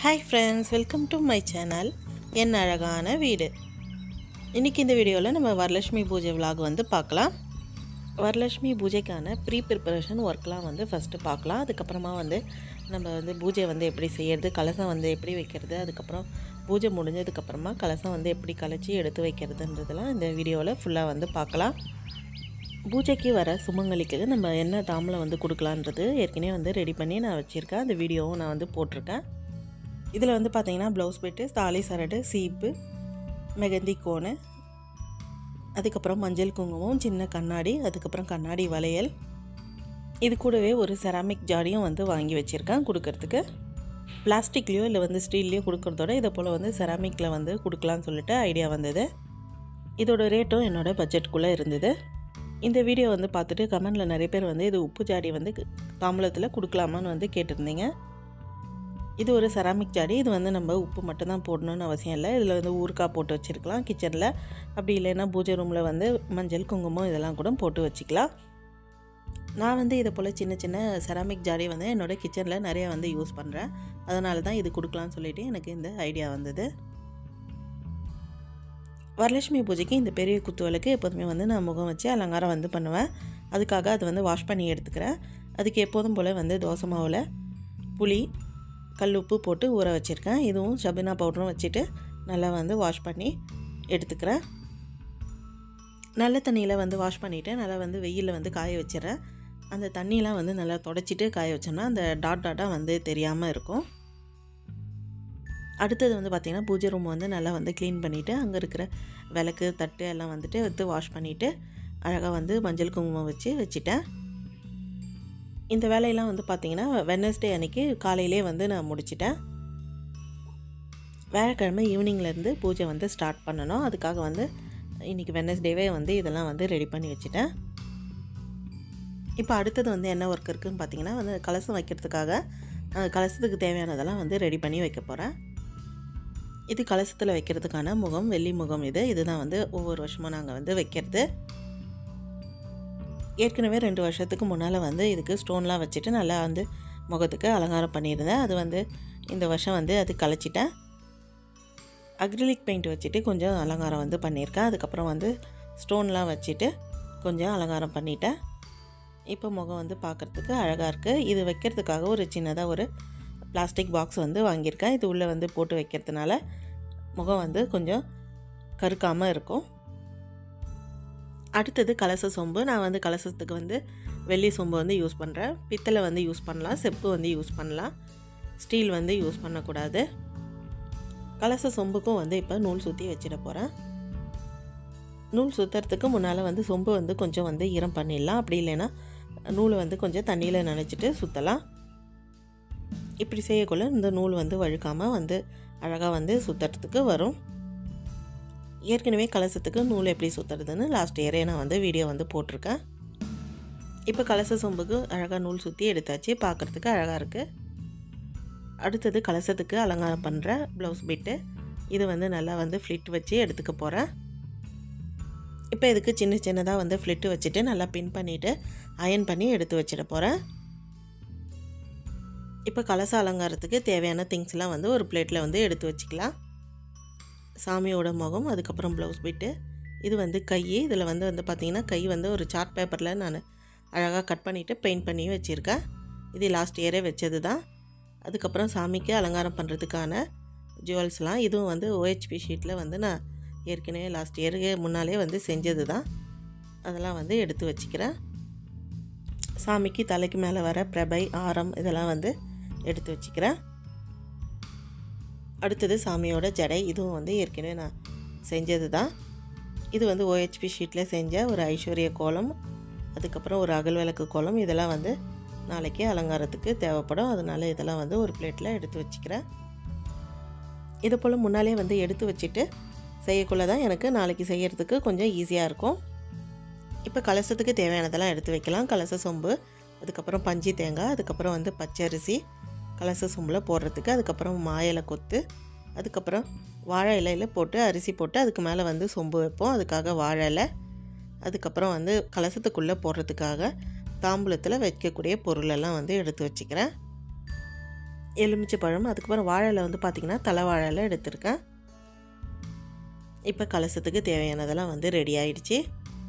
hi friends welcome to my channel என் அழகான வீடு இன்றைக்கி இந்த வீடியோவில் நம்ம வரலட்சுமி பூஜை vlog வந்து பார்க்கலாம் வரலட்சுமி பூஜைக்கான ப்ரீ ப்ரிப்பரேஷன் ஒர்க்லாம் வந்து ஃபஸ்ட்டு பார்க்கலாம் அதுக்கப்புறமா வந்து நம்ம வந்து பூஜை வந்து எப்படி செய்யறது கலசம் வந்து எப்படி வைக்கிறது அதுக்கப்புறம் பூஜை முடிஞ்சதுக்கப்புறமா கலசம் வந்து எப்படி கலைச்சி எடுத்து வைக்கிறதுன்றதெல்லாம் இந்த வீடியோவில் ஃபுல்லாக வந்து பார்க்கலாம் பூஜைக்கு வர சுமங்கலிக்கு நம்ம என்ன தாம்பலம் வந்து கொடுக்கலான்றது ஏற்கனவே வந்து ரெடி பண்ணி நான் வச்சுருக்கேன் அந்த வீடியோவும் நான் வந்து போட்டிருக்கேன் இதில் வந்து பார்த்தீங்கன்னா ப்ளவுஸ் பெட்டு தாலி சரடு சீப்பு மெகந்தி கோணு அதுக்கப்புறம் மஞ்சள் குங்குமம் சின்ன கண்ணாடி அதுக்கப்புறம் கண்ணாடி வளையல் இது கூடவே ஒரு செராமிக் ஜாடியும் வந்து வாங்கி வச்சுருக்கேன் கொடுக்கறதுக்கு பிளாஸ்டிக்லேயோ இல்லை வந்து ஸ்டீல்லையோ கொடுக்கறதோட இதை போல் வந்து செராமிக்கில் வந்து கொடுக்கலான்னு சொல்லிட்டு ஐடியா வந்தது இதோட ரேட்டும் என்னோட பட்ஜெட்டுக்குள்ளே இருந்தது இந்த வீடியோ வந்து பார்த்துட்டு கமெண்டில் நிறைய பேர் வந்து இது உப்பு ஜாடி வந்து தாம்பலத்தில் கொடுக்கலாமான்னு வந்து கேட்டிருந்தீங்க இது ஒரு செராமிக் ஜாடி இது வந்து நம்ம உப்பு மட்டும்தான் போடணும்னு அவசியம் இல்லை இதில் வந்து ஊறுகாய் போட்டு வச்சுருக்கலாம் கிச்சனில் அப்படி இல்லைன்னா பூஜை ரூமில் வந்து மஞ்சள் குங்குமம் இதெல்லாம் கூட போட்டு வச்சுக்கலாம் நான் வந்து இதை போல் சின்ன சின்ன செராமிக் ஜாடி வந்து என்னோடய கிச்சனில் நிறையா வந்து யூஸ் பண்ணுறேன் அதனால தான் இது கொடுக்கலான்னு சொல்லிட்டு எனக்கு இந்த ஐடியா வந்தது வரலட்சுமி பூஜைக்கு இந்த பெரிய குத்துவலுக்கு எப்போதுமே வந்து நான் முகம் வச்சு அலங்காரம் வந்து பண்ணுவேன் அதுக்காக அதை வந்து வாஷ் பண்ணி எடுத்துக்கிறேன் அதுக்கு எப்போதும் போல் வந்து தோசை மாவில் புளி கல் உப்பு போட்டு ஊற வச்சுருக்கேன் இதுவும் சபினா பவுடரும் வச்சுட்டு நல்லா வந்து வாஷ் பண்ணி எடுத்துக்கிறேன் நல்ல தண்ணியில் வந்து வாஷ் பண்ணிவிட்டு நல்லா வந்து வெயிலில் வந்து காய வச்சிடுறேன் அந்த தண்ணியெலாம் வந்து நல்லா தொடச்சிட்டு காய வச்சோம்னா அந்த டாட் டாட்டாக வந்து தெரியாமல் இருக்கும் அடுத்தது வந்து பார்த்திங்கன்னா பூஜை ரூம் வந்து நல்லா வந்து க்ளீன் பண்ணிவிட்டு அங்கே இருக்கிற விளக்கு தட்டு எல்லாம் வந்துட்டு எடுத்து வாஷ் பண்ணிவிட்டு அழகாக வந்து மஞ்சள் குங்குமம் வச்சு வச்சுட்டேன் இந்த வேலையெல்லாம் வந்து பார்த்திங்கன்னா வெனஸ்டே அன்னைக்கு காலையிலே வந்து நான் முடிச்சிட்டேன் வியாழக்கிழமை ஈவினிங்லேருந்து பூஜை வந்து ஸ்டார்ட் பண்ணணும் அதுக்காக வந்து இன்றைக்கி வெனஸ்டேவே வந்து இதெல்லாம் வந்து ரெடி பண்ணி வச்சுட்டேன் இப்போ அடுத்தது வந்து என்ன ஒர்க் இருக்குதுன்னு பார்த்தீங்கன்னா வந்து கலசம் வைக்கிறதுக்காக அஹ், கலசத்துக்கு தேவையானதெல்லாம் வந்து ரெடி பண்ணி வைக்க போகிறேன் இது கலசத்தில் வைக்கிறதுக்கான முகம் வெள்ளி முகம் இது இதுதான் வந்து ஒவ்வொரு வருஷமும் நாங்கள் வந்து வைக்கிறது ஏற்கனவே ரெண்டு வருஷத்துக்கு முன்னால் வந்து இதுக்கு ஸ்டோன்லாம் வச்சுட்டு நல்லா வந்து முகத்துக்கு அலங்காரம் பண்ணியிருந்தேன் அது வந்து இந்த வருஷம் வந்து அது கலைச்சிட்டேன் அக்ரிலிக் பெயிண்ட் வச்சுட்டு கொஞ்சம் அலங்காரம் வந்து பண்ணியிருக்கேன் அதுக்கப்புறம் வந்து ஸ்டோன்லாம் வச்சுட்டு கொஞ்சம் அலங்காரம் பண்ணிட்டேன் இப்போ முகம் வந்து பார்க்குறதுக்கு அழகாக இருக்குது இது வைக்கிறதுக்காக ஒரு சின்னதாக ஒரு பிளாஸ்டிக் பாக்ஸ் வந்து வாங்கியிருக்கேன் இது உள்ளே வந்து போட்டு வைக்கிறதுனால முகம் வந்து கொஞ்சம் கருக்காமல் இருக்கும் அடுத்தது கலச சொம்பு நான் வந்து கலசத்துக்கு வந்து வெள்ளி சொம்பு வந்து யூஸ் பண்ணுறேன் பித்தளை வந்து யூஸ் பண்ணலாம் செப்பு வந்து யூஸ் பண்ணலாம் ஸ்டீல் வந்து யூஸ் பண்ணக்கூடாது கலச சொம்புக்கும் வந்து இப்போ நூல் சுற்றி வச்சிட போகிறேன் நூல் சுற்றுறதுக்கு முன்னால் வந்து சொம்பு வந்து கொஞ்சம் வந்து ஈரம் பண்ணிடலாம் அப்படி இல்லைன்னா நூலை வந்து கொஞ்சம் தண்ணியில் நனைச்சிட்டு சுற்றலாம் இப்படி செய்யக்குள்ள இந்த நூல் வந்து வழுக்காமல் வந்து அழகாக வந்து சுற்றுறதுக்கு வரும் ஏற்கனவே கலசத்துக்கு நூல் எப்படி சுற்றுறதுன்னு லாஸ்ட் இயரே நான் வந்து வீடியோ வந்து போட்டிருக்கேன் இப்போ கலச சொம்புக்கு அழகாக நூல் சுற்றி எடுத்தாச்சு பார்க்குறதுக்கு அழகாக இருக்குது அடுத்தது கலசத்துக்கு அலங்காரம் பண்ணுற ப்ளவுஸ் பிட்டு இது வந்து நல்லா வந்து ஃப்ளிட் வச்சு எடுத்துக்க போகிறேன் இப்போ இதுக்கு சின்ன சின்னதாக வந்து ஃப்ளிட்டு வச்சுட்டு நல்லா பின் பண்ணிவிட்டு அயன் பண்ணி எடுத்து வச்சிட போகிறேன் இப்போ கலச அலங்காரத்துக்கு தேவையான திங்ஸ்லாம் வந்து ஒரு பிளேட்டில் வந்து எடுத்து வச்சுக்கலாம் சாமியோட முகம் அதுக்கப்புறம் ப்ளவுஸ் பிட்டு இது வந்து கை இதில் வந்து வந்து பார்த்திங்கன்னா கை வந்து ஒரு சார்ட் பேப்பரில் நான் அழகாக கட் பண்ணிவிட்டு பெயிண்ட் பண்ணி வச்சுருக்கேன் இது லாஸ்ட் இயரே வச்சது தான் அதுக்கப்புறம் சாமிக்கு அலங்காரம் பண்ணுறதுக்கான ஜுவல்ஸ்லாம் இதுவும் வந்து ஓஹெச்பி ஷீட்டில் வந்து நான் ஏற்கனவே லாஸ்ட் இயருக்கு முன்னாலே வந்து செஞ்சது தான் அதெல்லாம் வந்து எடுத்து வச்சுக்கிறேன் சாமிக்கு தலைக்கு மேலே வர பிரபை ஆரம் இதெல்லாம் வந்து எடுத்து வச்சுக்கிறேன் அடுத்தது சாமியோட ஜடை இதுவும் வந்து ஏற்கனவே நான் செஞ்சது தான் இது வந்து ஓஹெச்பி ஷீட்டில் செஞ்ச ஒரு ஐஸ்வர்ய கோலம் அதுக்கப்புறம் ஒரு அகல் விளக்கு கோலம் இதெல்லாம் வந்து நாளைக்கு அலங்காரத்துக்கு தேவைப்படும் அதனால இதெல்லாம் வந்து ஒரு பிளேட்டில் எடுத்து வச்சுக்கிறேன் இது போல் முன்னாலே வந்து எடுத்து வச்சுட்டு செய்யக்குள்ள தான் எனக்கு நாளைக்கு செய்யறதுக்கு கொஞ்சம் ஈஸியாக இருக்கும் இப்போ கலசத்துக்கு தேவையானதெல்லாம் எடுத்து வைக்கலாம் கலச சொம்பு அதுக்கப்புறம் பஞ்சு தேங்காய் அதுக்கப்புறம் வந்து பச்சரிசி கலச சொம்பில் போடுறதுக்கு அதுக்கப்புறம் மாயிலை கொத்து அதுக்கப்புறம் வாழை இலையில் போட்டு அரிசி போட்டு அதுக்கு மேலே வந்து சொம்பு வைப்போம் அதுக்காக வாழை இலை அதுக்கப்புறம் வந்து கலசத்துக்குள்ளே போடுறதுக்காக தாம்பூலத்தில் வைக்கக்கூடிய பொருளெல்லாம் வந்து எடுத்து வச்சுக்கிறேன் எலுமிச்சை பழம் அதுக்கப்புறம் வாழையில வந்து பார்த்திங்கன்னா தலை வாழையில எடுத்திருக்கேன் இப்போ கலசத்துக்கு தேவையானதெல்லாம் வந்து ரெடி ஆயிடுச்சு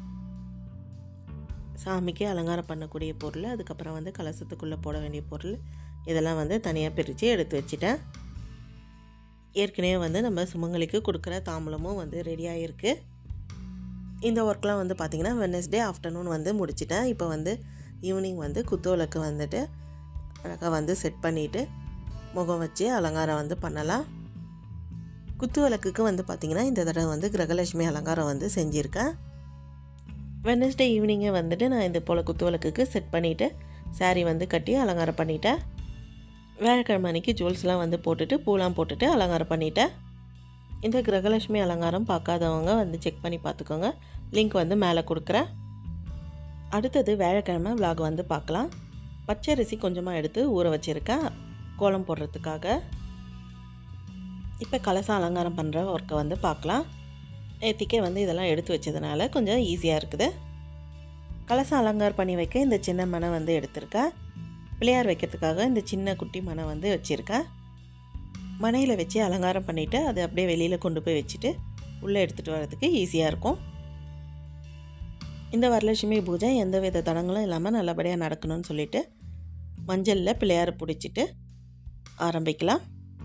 சாமிக்கு அலங்காரம் பண்ணக்கூடிய பொருள் அதுக்கப்புறம் வந்து கலசத்துக்குள்ளே போட வேண்டிய பொருள் இதெல்லாம் வந்து தனியாக பிரித்து எடுத்து வச்சுட்டேன் ஏற்கனவே வந்து நம்ம சுமங்கலிக்கு கொடுக்குற தாம்பூலமும் வந்து ரெடியாக இருக்குது இந்த ஒர்க்லாம் வந்து பார்த்திங்கன்னா வெனஸ்டே ஆஃப்டர்நூன் வந்து முடிச்சிட்டேன் இப்போ வந்து ஈவினிங் வந்து குத்துவிளக்கு வந்துட்டு அழகாக வந்து செட் பண்ணிவிட்டு முகம் வச்சு அலங்காரம் வந்து பண்ணலாம் குத்து விளக்குக்கு வந்து பார்த்திங்கன்னா இந்த தடவை வந்து கிரகலட்சுமி அலங்காரம் வந்து செஞ்சுருக்கேன் வெனஸ்டே ஈவினிங்கே வந்துட்டு நான் இந்த போல் குத்து விளக்குக்கு செட் பண்ணிவிட்டு saree வந்து கட்டி அலங்காரம் பண்ணிட்டேன் வியாழக்கிழமை அன்னைக்கு ஜுவல்ஸ்லாம் வந்து போட்டுட்டு பூலாம் போட்டுட்டு அலங்காரம் பண்ணிட்டேன் இந்த கிரகலட்சுமி அலங்காரம் பார்க்காதவங்க வந்து செக் பண்ணி பார்த்துக்கோங்க லிங்க் வந்து மேலே கொடுக்குறேன் அடுத்தது வியாழக்கிழமை vlog வந்து பார்க்கலாம் பச்சரிசி கொஞ்சமாக எடுத்து ஊற வச்சுருக்கேன் கோலம் போடுறதுக்காக இப்போ கலசம் அலங்காரம் பண்ணுற ஒர்க்கை வந்து பார்க்கலாம் நேத்திக்கே வந்து இதெல்லாம் எடுத்து வச்சதுனால கொஞ்சம் ஈஸியாக இருக்குது கலசம் அலங்காரம் பண்ணி வைக்க இந்த சின்ன மனை வந்து எடுத்திருக்கேன் பிள்ளையார் வைக்கிறதுக்காக இந்த சின்ன குட்டி மனை வந்து வச்சுருக்கேன் மனையில் வச்சு அலங்காரம் பண்ணிவிட்டு அதை அப்படியே வெளியில் கொண்டு போய் வச்சுட்டு உள்ளே எடுத்துகிட்டு வர்றதுக்கு ஈஸியாக இருக்கும் இந்த வரலட்சுமி பூஜை எந்த வித தடங்களும் இல்லாமல் நல்லபடியாக நடக்கணும்னு சொல்லிட்டு மஞ்சளில் பிள்ளையாரை பிடிச்சிட்டு ஆரம்பிக்கலாம்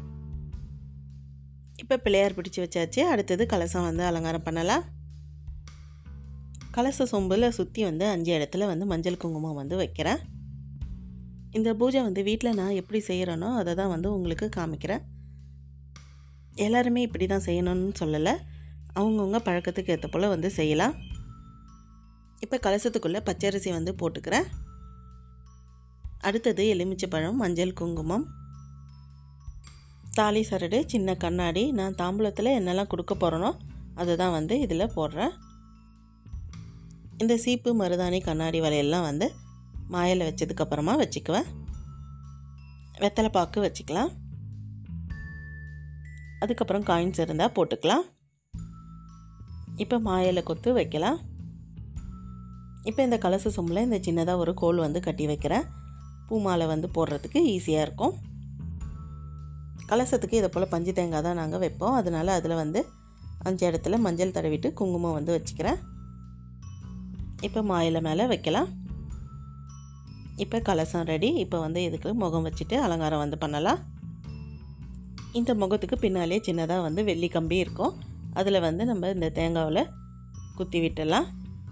இப்போ பிள்ளையார் பிடிச்சி வச்சாச்சு அடுத்தது கலசம் வந்து அலங்காரம் பண்ணலாம் கலச சொம்பில் சுற்றி வந்து அஞ்சு இடத்துல வந்து மஞ்சள் குங்குமம் வந்து வைக்கிறேன் இந்த பூஜை வந்து வீட்டில் நான் எப்படி செய்கிறேனோ அதை தான் வந்து உங்களுக்கு காமிக்கிறேன் எல்லாருமே இப்படி தான் செய்யணும்னு சொல்லலை அவங்கவுங்க பழக்கத்துக்கு ஏற்ற போல் வந்து செய்யலாம் இப்போ கலசத்துக்குள்ளே பச்சரிசி வந்து போட்டுக்கிறேன் அடுத்தது எலுமிச்சை பழம் மஞ்சள் குங்குமம் தாலி சரடு சின்ன கண்ணாடி நான் தாம்பூலத்தில் என்னெல்லாம் கொடுக்க போகிறேனோ அதை தான் வந்து இதில் போடுறேன் இந்த சீப்பு மருதாணி கண்ணாடி வலையெல்லாம் வந்து மாயில் வச்சதுக்கப்புறமா வச்சுக்குவேன் வெத்தலை பாக்கு வச்சுக்கலாம் அதுக்கப்புறம் காயின்ஸ் இருந்தால் போட்டுக்கலாம் இப்போ மாயில கொத்து வைக்கலாம் இப்போ இந்த கலச சொம்பில் இந்த சின்னதாக ஒரு கோல் வந்து கட்டி வைக்கிறேன் பூ மாலை வந்து போடுறதுக்கு ஈஸியாக இருக்கும் கலசத்துக்கு இதை போல் பஞ்சு தேங்காய் தான் நாங்கள் வைப்போம் அதனால் அதில் வந்து அஞ்சு இடத்துல மஞ்சள் தடவிட்டு குங்குமம் வந்து வச்சுக்கிறேன் இப்போ மாயில மேலே வைக்கலாம் இப்போ கலசம் ரெடி இப்போ வந்து இதுக்கு முகம் வச்சுட்டு அலங்காரம் வந்து பண்ணலாம் இந்த முகத்துக்கு பின்னாலே சின்னதாக வந்து வெள்ளி கம்பி இருக்கும் அதில் வந்து நம்ம இந்த தேங்காவில் குத்தி விட்டுடலாம்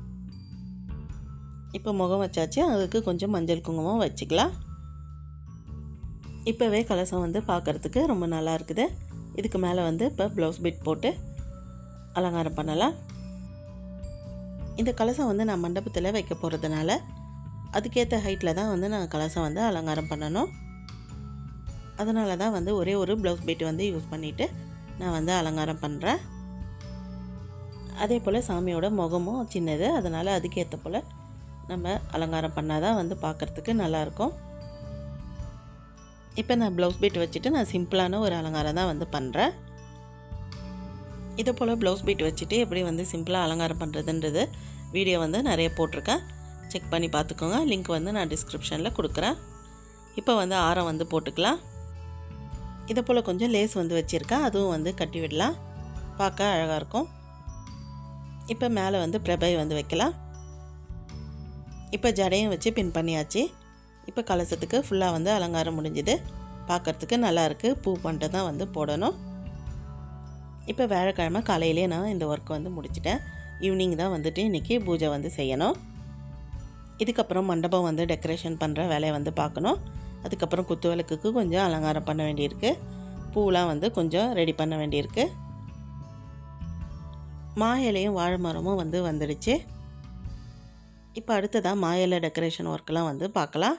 இப்போ முகம் வச்சாச்சு அதுக்கு கொஞ்சம் மஞ்சள் குங்குமம் வச்சுக்கலாம் இப்போவே கலசம் வந்து பார்க்குறதுக்கு ரொம்ப நல்லா இருக்குது இதுக்கு மேலே வந்து இப்போ ப்ளவுஸ் பிட் போட்டு அலங்காரம் பண்ணலாம் இந்த கலசம் வந்து நான் மண்டபத்தில் வைக்க போகிறதுனால அதுக்கேற்ற ஹைட்டில் தான் வந்து நான் கலசம் வந்து அலங்காரம் பண்ணணும் அதனால தான் வந்து ஒரே ஒரு ப்ளவுஸ் பீட் வந்து யூஸ் பண்ணிவிட்டு நான் வந்து அலங்காரம் பண்ணுறேன் அதே போல் சாமியோட முகமும் சின்னது அதனால் அதுக்கேற்ற போல் நம்ம அலங்காரம் பண்ணால் தான் வந்து பார்க்குறதுக்கு நல்லாயிருக்கும் இப்போ நான் ப்ளவுஸ் பீட் வச்சுட்டு நான் சிம்பிளான ஒரு அலங்காரம் தான் வந்து பண்ணுறேன் இதே போல் ப்ளவுஸ் பீட் வச்சுட்டு எப்படி வந்து சிம்பிளாக அலங்காரம் பண்ணுறதுன்றது வீடியோ வந்து நிறைய போட்டிருக்கேன் செக் பண்ணி பார்த்துக்கோங்க லிங்க் வந்து நான் டிஸ்கிரிப்ஷனில் கொடுக்குறேன் இப்போ வந்து ஆரம் வந்து போட்டுக்கலாம் இதை போல் கொஞ்சம் லேஸ் வந்து வச்சுருக்கேன் அதுவும் வந்து கட்டி விடலாம் பார்க்க அழகாக இருக்கும் இப்போ மேலே வந்து பிரபை வந்து வைக்கலாம் இப்போ ஜடையும் வச்சு பின் பண்ணியாச்சு இப்போ கலசத்துக்கு ஃபுல்லாக வந்து அலங்காரம் முடிஞ்சுது பார்க்குறதுக்கு நல்லாயிருக்கு பூ பண்ணிட்டு தான் வந்து போடணும் இப்போ வியாழக்கிழமை காலையிலே நான் இந்த ஒர்க் வந்து முடிச்சிட்டேன் ஈவினிங் தான் வந்துட்டு இன்றைக்கி பூஜை வந்து செய்யணும் இதுக்கப்புறம் மண்டபம் வந்து டெக்கரேஷன் பண்ணுற வேலையை வந்து பார்க்கணும் அதுக்கப்புறம் குத்து விளக்குக்கு கொஞ்சம் அலங்காரம் பண்ண வேண்டியிருக்கு பூலாம் வந்து கொஞ்சம் ரெடி பண்ண வேண்டியிருக்கு மா இலையும் வாழை மரமும் வந்து வந்துடுச்சு இப்போ அடுத்ததாக மா இலை டெக்கரேஷன் ஒர்க்கெலாம் வந்து பார்க்கலாம்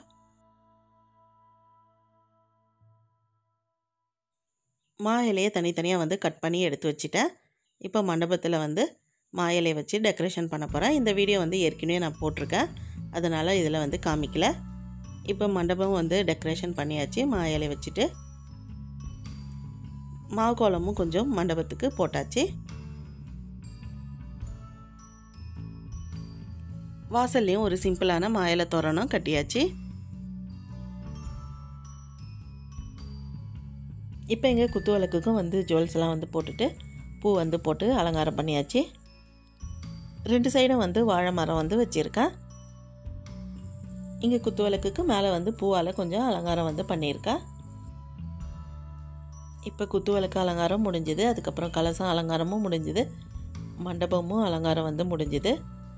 மா இலையை தனித்தனியாக வந்து கட் பண்ணி எடுத்து வச்சுட்டேன் இப்போ மண்டபத்தில் வந்து மா இலையை வச்சு டெக்கரேஷன் பண்ண போகிறேன் இந்த வீடியோ வந்து ஏற்கனவே நான் போட்டிருக்கேன் அதனால் இதில் வந்து காமிக்கல இப்போ மண்டபம் வந்து டெக்கரேஷன் பண்ணியாச்சு மா இலை வச்சுட்டு மாவு கோலமும் கொஞ்சம் மண்டபத்துக்கு போட்டாச்சு வாசல்லையும் ஒரு சிம்பிளான மாயில தோரணம் கட்டியாச்சு இப்போ எங்கள் குத்து விளக்குக்கும் வந்து ஜுவல்ஸ் எல்லாம் வந்து போட்டுட்டு பூ வந்து போட்டு அலங்காரம் பண்ணியாச்சு ரெண்டு சைடும் வந்து வாழை மரம் வந்து வச்சுருக்கேன் இங்கே குத்து விளக்குக்கு மேலே வந்து பூவால் கொஞ்சம் அலங்காரம் வந்து பண்ணியிருக்கேன் இப்போ குத்து விளக்கு அலங்காரம் முடிஞ்சுது அதுக்கப்புறம் கலசம் அலங்காரமும் முடிஞ்சுது மண்டபமும் அலங்காரம் வந்து முடிஞ்சுது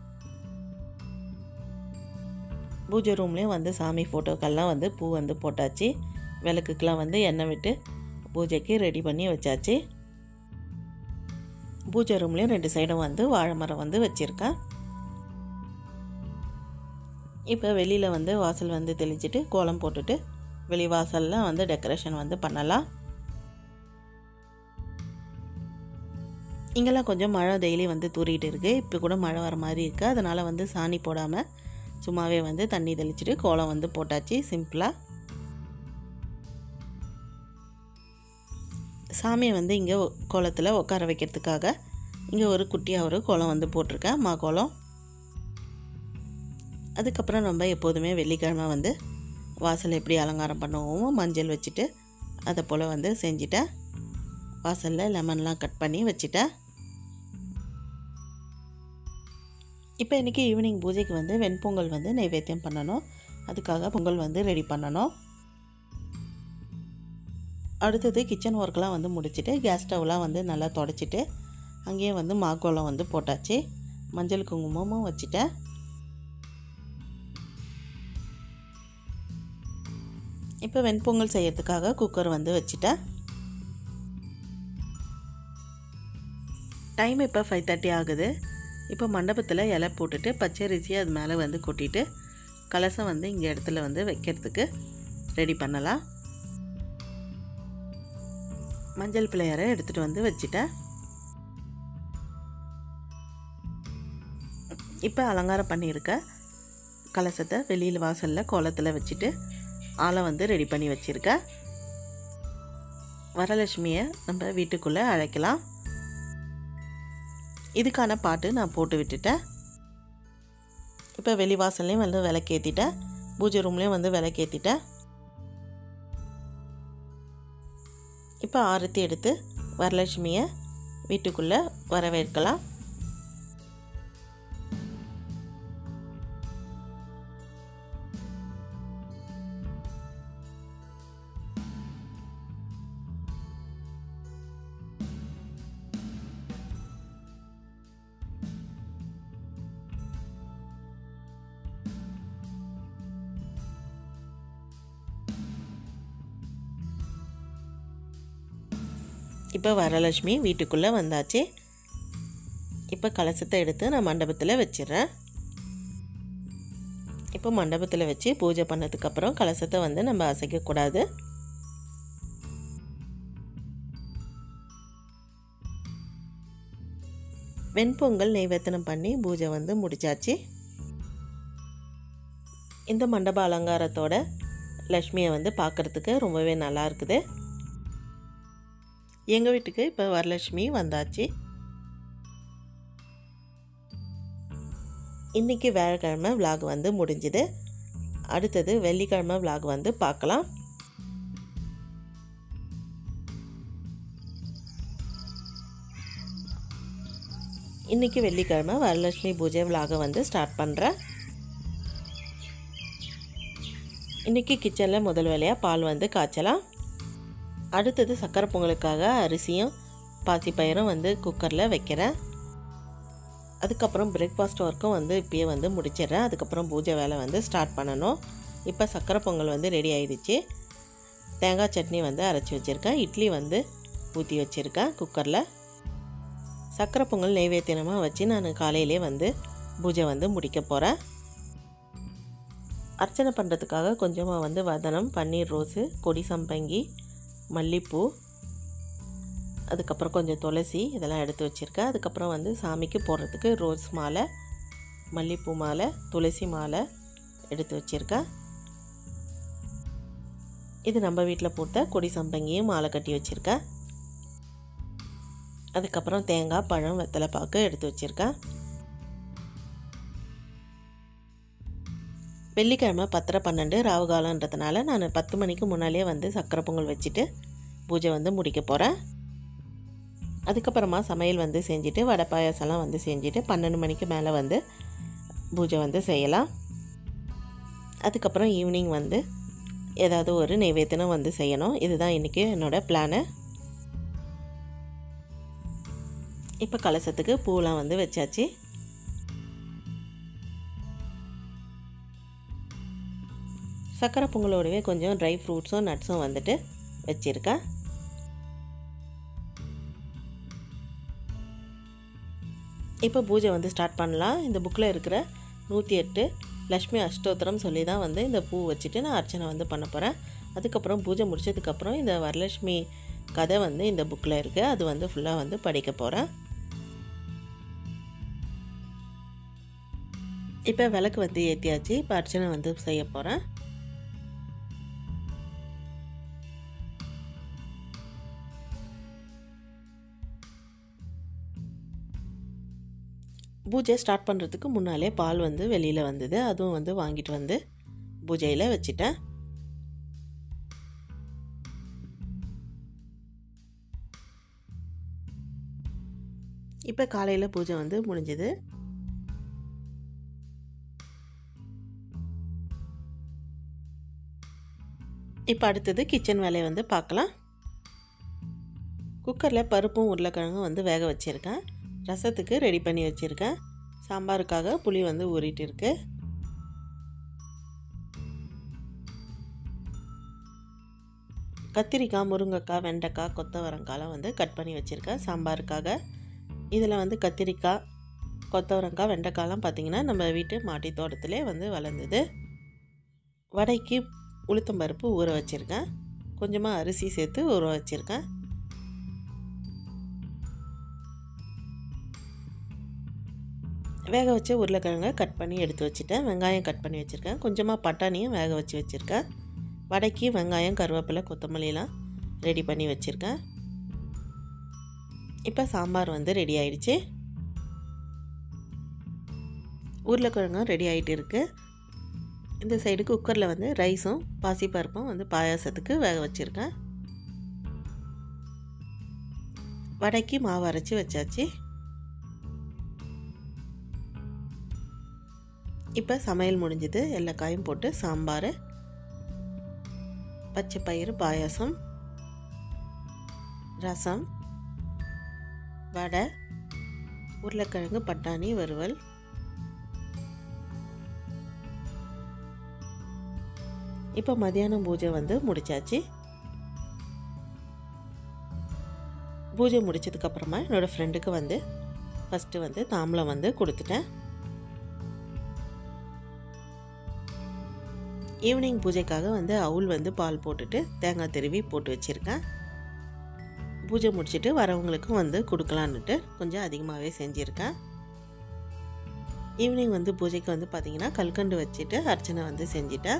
பூஜை ரூம்லேயும் வந்து சாமி ஃபோட்டோக்கெல்லாம் வந்து பூ வந்து போட்டாச்சு விளக்குக்கெலாம் வந்து எண்ணெய் விட்டு பூஜைக்கு ரெடி பண்ணி வச்சாச்சு பூஜை ரூம்லேயும் ரெண்டு சைடும் வந்து வாழை மரம் வந்து வச்சுருக்கேன் இப்போ வெளியில் வந்து வாசல் வந்து தெளிச்சிட்டு கோலம் போட்டுட்டு வெளி வாசலில் வந்து டெக்கரேஷன் வந்து பண்ணலாம் இங்கெல்லாம் கொஞ்சம் மழை டெய்லி வந்து தூரிட்டு இருக்குது இப்போ கூட மழை வர மாதிரி இருக்குது அதனால் வந்து சாணி போடாமல் சும்மாவே வந்து தண்ணி தெளிச்சிட்டு கோலம் வந்து போட்டாச்சு சிம்பிளாக சாமியை வந்து இங்கே கோலத்தில் உட்கார வைக்கிறதுக்காக இங்கே ஒரு குட்டியாக ஒரு கோலம் வந்து போட்டிருக்கேன் மா கோலம் அதுக்கப்புறம் நம்ம எப்போதுமே வெள்ளிக்கிழமை வந்து வாசல் எப்படி அலங்காரம் பண்ணுவோமோ மஞ்சள் வச்சுட்டு அதை போல் வந்து செஞ்சுட்டேன் வாசலில் லெமன்லாம் கட் பண்ணி வச்சுட்டேன் இப்போ இன்றைக்கி ஈவினிங் பூஜைக்கு வந்து வெண்பொங்கல் வந்து நைவேத்தியம் பண்ணணும் அதுக்காக பொங்கல் வந்து ரெடி பண்ணணும் அடுத்தது கிச்சன் ஒர்க்லாம் வந்து முடிச்சுட்டு கேஸ் ஸ்டவ்லாம் வந்து நல்லா தொடச்சிட்டு அங்கேயே வந்து மாக்கோலம் வந்து போட்டாச்சு மஞ்சள் குங்குமமும் வச்சுட்டேன் இப்போ வெண்பொங்கல் செய்யறதுக்காக குக்கர் வந்து வச்சுட்டேன் டைம் இப்போ ஃபைவ் தேர்ட்டி ஆகுது இப்போ மண்டபத்தில் இலை போட்டுட்டு பச்சரிசி அது மேலே வந்து கொட்டிட்டு கலசம் வந்து இங்கே இடத்துல வந்து வைக்கிறதுக்கு ரெடி பண்ணலாம் மஞ்சள் பிள்ளையாரை எடுத்துகிட்டு வந்து வச்சுட்டேன் இப்போ அலங்காரம் பண்ணியிருக்க கலசத்தை வெளியில் வாசலில் கோலத்தில் வச்சுட்டு ஆளை வந்து ரெடி பண்ணி வச்சுருக்கேன் வரலட்சுமியை நம்ம வீட்டுக்குள்ளே அழைக்கலாம் இதுக்கான பாட்டு நான் போட்டு விட்டுட்டேன் இப்போ வெளிவாசல்லையும் வந்து விளக்கேற்றிட்டேன் பூஜை ரூம்லேயும் வந்து விளக்கேற்றிட்டேன் இப்போ ஆரத்தி எடுத்து வரலட்சுமியை வீட்டுக்குள்ளே வரவேற்கலாம் இப்போ வரலட்சுமி வீட்டுக்குள்ளே வந்தாச்சு இப்போ கலசத்தை எடுத்து நான் மண்டபத்தில் வச்சிடுறேன் இப்போ மண்டபத்தில் வச்சு பூஜை பண்ணதுக்கப்புறம் கலசத்தை வந்து நம்ம அசைக்கக்கூடாது வெண்பொங்கல் நைவேத்தனம் பண்ணி பூஜை வந்து முடிச்சாச்சு இந்த மண்டப அலங்காரத்தோட லக்ஷ்மியை வந்து பார்க்குறதுக்கு ரொம்பவே நல்லா இருக்குது எங்கள் வீட்டுக்கு இப்போ வரலட்சுமி வந்தாச்சு இன்றைக்கி வியாழக்கிழமை விலாக் வந்து முடிஞ்சுது அடுத்தது வெள்ளிக்கிழமை விலாக் வந்து பார்க்கலாம் இன்றைக்கி வெள்ளிக்கிழமை வரலட்சுமி பூஜை விலாகை வந்து ஸ்டார்ட் பண்ணுறேன் இன்றைக்கி கிச்சனில் முதல் வேலையாக பால் வந்து காய்ச்சலாம் அடுத்தது சக்கரை பொங்கலுக்காக அரிசியும் பாசிப்பயிரும் வந்து குக்கரில் வைக்கிறேன் அதுக்கப்புறம் பிரேக்ஃபாஸ்ட் ஒர்க்கும் வந்து இப்பயே வந்து முடிச்சிடுறேன் அதுக்கப்புறம் பூஜை வேலை வந்து ஸ்டார்ட் பண்ணணும் இப்போ சக்கரை பொங்கல் வந்து ரெடி ஆயிடுச்சு தேங்காய் சட்னி வந்து அரைச்சி வச்சுருக்கேன் இட்லி வந்து ஊற்றி வச்சுருக்கேன் குக்கரில் சக்கரை பொங்கல் நைவேத்தியமாக வச்சு நான் காலையிலே வந்து பூஜை வந்து முடிக்க போகிறேன் அர்ச்சனை பண்ணுறதுக்காக கொஞ்சமாக வந்து வதனம் பன்னீர் ரோஸு கொடி சம்பங்கி மல்லிப்பூ அதுக்கப்புறம் கொஞ்சம் துளசி இதெல்லாம் எடுத்து வச்சுருக்கேன் அதுக்கப்புறம் வந்து சாமிக்கு போடுறதுக்கு ரோஸ் மாலை மல்லிப்பூ மாலை துளசி மாலை எடுத்து வச்சுருக்கேன் இது நம்ம வீட்டில் போட்ட கொடி சம்பங்கியும் மாலை கட்டி வச்சுருக்கேன் அதுக்கப்புறம் தேங்காய் பழம் வெத்தலை பாக்கு எடுத்து வச்சுருக்கேன் வெள்ளிக்கிழமை பத்தரை பன்னெண்டு ராவு காலன்றதுனால நான் பத்து மணிக்கு முன்னாலே வந்து சக்கரை பொங்கல் வச்சுட்டு பூஜை வந்து முடிக்க போகிறேன் அதுக்கப்புறமா சமையல் வந்து செஞ்சுட்டு வடை பாயாசம்லாம் வந்து செஞ்சுட்டு பன்னெண்டு மணிக்கு மேலே வந்து பூஜை வந்து செய்யலாம் அதுக்கப்புறம் ஈவினிங் வந்து ஏதாவது ஒரு நைவேத்தியம் வந்து செய்யணும் இதுதான் இன்றைக்கி என்னோடய பிளானு இப்போ கலசத்துக்கு பூலாம் வந்து வச்சாச்சு சக்கரை பொங்கலோடவே கொஞ்சம் ட்ரை ஃப்ரூட்ஸும் நட்ஸும் வந்துட்டு வச்சுருக்கேன் இப்போ பூஜை வந்து ஸ்டார்ட் பண்ணலாம் இந்த புக்கில் இருக்கிற நூற்றி எட்டு லக்ஷ்மி அஷ்டோத்திரம் சொல்லி தான் வந்து இந்த பூ வச்சுட்டு நான் அர்ச்சனை வந்து பண்ண போகிறேன் அதுக்கப்புறம் பூஜை முடிச்சதுக்கப்புறம் இந்த வரலட்சுமி கதை வந்து இந்த புக்கில் இருக்குது அது வந்து ஃபுல்லாக வந்து படிக்க போகிறேன் இப்போ விளக்கு வந்து ஏற்றியாச்சு இப்போ அர்ச்சனை வந்து செய்ய போகிறேன் பூஜை ஸ்டார்ட் பண்ணுறதுக்கு முன்னாலே பால் வந்து வெளியில் வந்தது அதுவும் வந்து வாங்கிட்டு வந்து பூஜையில் வச்சுட்டேன் இப்போ காலையில் பூஜை வந்து முடிஞ்சது இப்போ அடுத்தது கிச்சன் வேலையை வந்து பார்க்கலாம் குக்கரில் பருப்பும் உருளைக்கிழங்கும் வந்து வேக வச்சுருக்கேன் ரசத்துக்கு ரெடி பண்ணி வச்சுருக்கேன் சாம்பாருக்காக புளி வந்து ஊறிட்டு இருக்கு கத்திரிக்காய் முருங்கைக்காய் வெண்டைக்காய் கொத்தவரங்காய்லாம் வந்து கட் பண்ணி வச்சுருக்கேன் சாம்பாருக்காக இதில் வந்து கத்திரிக்காய் கொத்தவரங்காய் வெண்டைக்காய்லாம் பார்த்திங்கன்னா நம்ம வீட்டு மாட்டி தோட்டத்திலே வந்து வளர்ந்தது வடைக்கு உளுத்தம்பருப்பு ஊற வச்சுருக்கேன் கொஞ்சமாக அரிசி சேர்த்து ஊற வச்சுருக்கேன் வேக வச்ச உருளைக்கிழங்க கட் பண்ணி எடுத்து வச்சுட்டேன் வெங்காயம் கட் பண்ணி வச்சுருக்கேன் கொஞ்சமாக பட்டாணியும் வேக வச்சு வச்சுருக்கேன் வடைக்கு வெங்காயம் கருவேப்பிலை கொத்தமல்லிலாம் ரெடி பண்ணி வச்சுருக்கேன் இப்போ சாம்பார் வந்து ரெடி ஆயிடுச்சு உருளைக்கிழங்கும் ரெடி ஆகிட்டு இருக்குது இந்த சைடு குக்கரில் வந்து ரைஸும் பாசிப்பருப்பும் வந்து பாயாசத்துக்கு வேக வச்சுருக்கேன் வடைக்கு மாவு அரைச்சி வச்சாச்சு இப்போ சமையல் முடிஞ்சது எல்லா காயும் போட்டு சாம்பார் பச்சை பயிறு பாயாசம் ரசம் வடை உருளைக்கிழங்கு பட்டாணி வறுவல் இப்போ மதியானம் பூஜை வந்து முடிச்சாச்சு பூஜை முடிச்சதுக்கப்புறமா என்னோடய ஃப்ரெண்டுக்கு வந்து ஃபஸ்ட்டு வந்து தாம்பலம் வந்து கொடுத்துட்டேன் ஈவினிங் பூஜைக்காக வந்து அவுல் வந்து பால் போட்டுட்டு தேங்காய் திருவி போட்டு வச்சுருக்கேன் பூஜை முடிச்சுட்டு வரவங்களுக்கும் வந்து கொடுக்கலான்னுட்டு கொஞ்சம் அதிகமாகவே செஞ்சுருக்கேன் ஈவினிங் வந்து பூஜைக்கு வந்து பார்த்திங்கன்னா கல்கண்டு வச்சுட்டு அர்ச்சனை வந்து செஞ்சுட்டேன்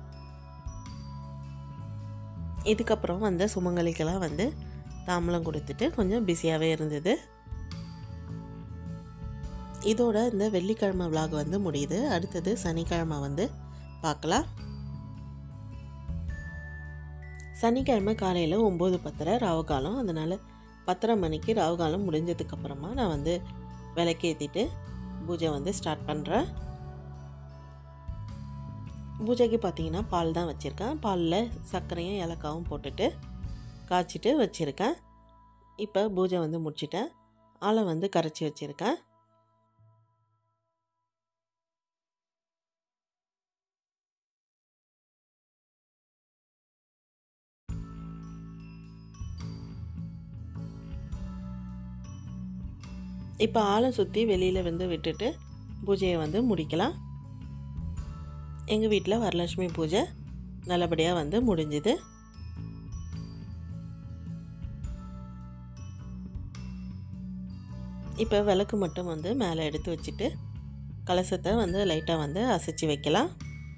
இதுக்கப்புறம் வந்து சுமங்கலிக்கெல்லாம் வந்து தாம்பலம் கொடுத்துட்டு கொஞ்சம் பிஸியாகவே இருந்தது இதோட இந்த வெள்ளிக்கிழமை விலாக் வந்து முடியுது அடுத்தது சனிக்கிழமை வந்து பார்க்கலாம் சனிக்கிழமை காலையில் ஒம்பது பத்தரை ராவுகாலம் அதனால் பத்தரை மணிக்கு ராவுகாலம் முடிஞ்சதுக்கப்புறமா நான் வந்து விளக்கேற்றிட்டு பூஜை வந்து ஸ்டார்ட் பண்ணுறேன் பூஜைக்கு பார்த்தீங்கன்னா பால் தான் வச்சுருக்கேன் பாலில் சர்க்கரையும் ஏலக்காவும் போட்டுட்டு காய்ச்சிட்டு வச்சுருக்கேன் இப்போ பூஜை வந்து முடிச்சிட்டேன் ஆளை வந்து கரைச்சி வச்சுருக்கேன் இப்போ ஆளை சுற்றி வெளியில் வந்து விட்டுட்டு பூஜையை வந்து முடிக்கலாம் எங்கள் வீட்டில் வரலட்சுமி பூஜை நல்லபடியாக வந்து முடிஞ்சுது இப்போ விளக்கு மட்டும் வந்து மேலே எடுத்து வச்சுட்டு கலசத்தை வந்து லைட்டாக வந்து அசைச்சு வைக்கலாம்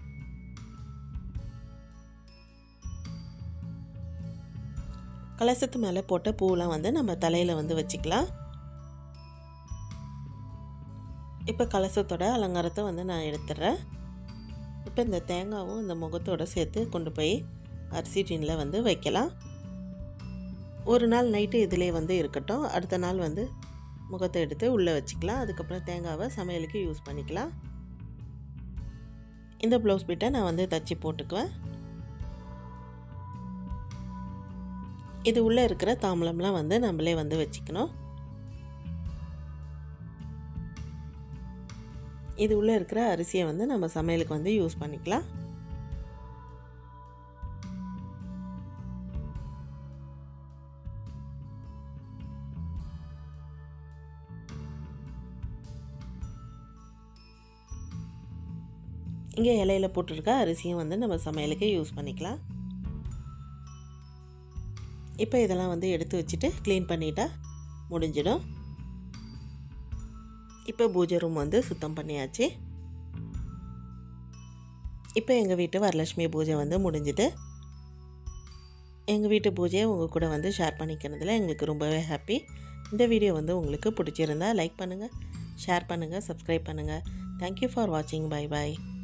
கலசத்து மேலே போட்ட பூவெலாம் வந்து நம்ம தலையில் வந்து வச்சுக்கலாம் இப்போ கலசத்தோட அலங்காரத்தை வந்து நான் எடுத்துடுறேன் இப்போ இந்த தேங்காவும் இந்த முகத்தோட சேர்த்து கொண்டு போய் அரிசி டின்னில் வந்து வைக்கலாம் ஒரு நாள் நைட்டு இதிலே வந்து இருக்கட்டும் அடுத்த நாள் வந்து முகத்தை எடுத்து உள்ளே வச்சுக்கலாம் அதுக்கப்புறம் தேங்காவை சமையலுக்கு யூஸ் பண்ணிக்கலாம் இந்த ப்ளவுஸ் பிட்டை நான் வந்து தச்சு போட்டுக்குவேன் இது உள்ளே இருக்கிற தாம்பளம்லாம் வந்து நம்மளே வந்து வச்சுக்கணும் இது உள்ளே இருக்கிற அரிசியை வந்து நம்ம சமையலுக்கு வந்து யூஸ் பண்ணிக்கலாம் இங்கே இலையில் போட்டிருக்க அரிசியும் வந்து நம்ம சமையலுக்கு யூஸ் பண்ணிக்கலாம் இப்போ இதெல்லாம் வந்து எடுத்து வச்சுட்டு க்ளீன் பண்ணிட்டா முடிஞ்சிடும் இப்போ பூஜை ரூம் வந்து சுத்தம் பண்ணியாச்சு இப்போ எங்கள் வீட்டு வரலட்சுமி பூஜை வந்து முடிஞ்சுது எங்கள் வீட்டு பூஜையை உங்கள் கூட வந்து ஷேர் பண்ணிக்கிறதுல எங்களுக்கு ரொம்பவே ஹாப்பி இந்த வீடியோ வந்து உங்களுக்கு பிடிச்சிருந்தா லைக் பண்ணுங்கள் ஷேர் பண்ணுங்கள் சப்ஸ்கிரைப் பண்ணுங்கள் தேங்க்யூ ஃபார் வாட்சிங் பை பாய்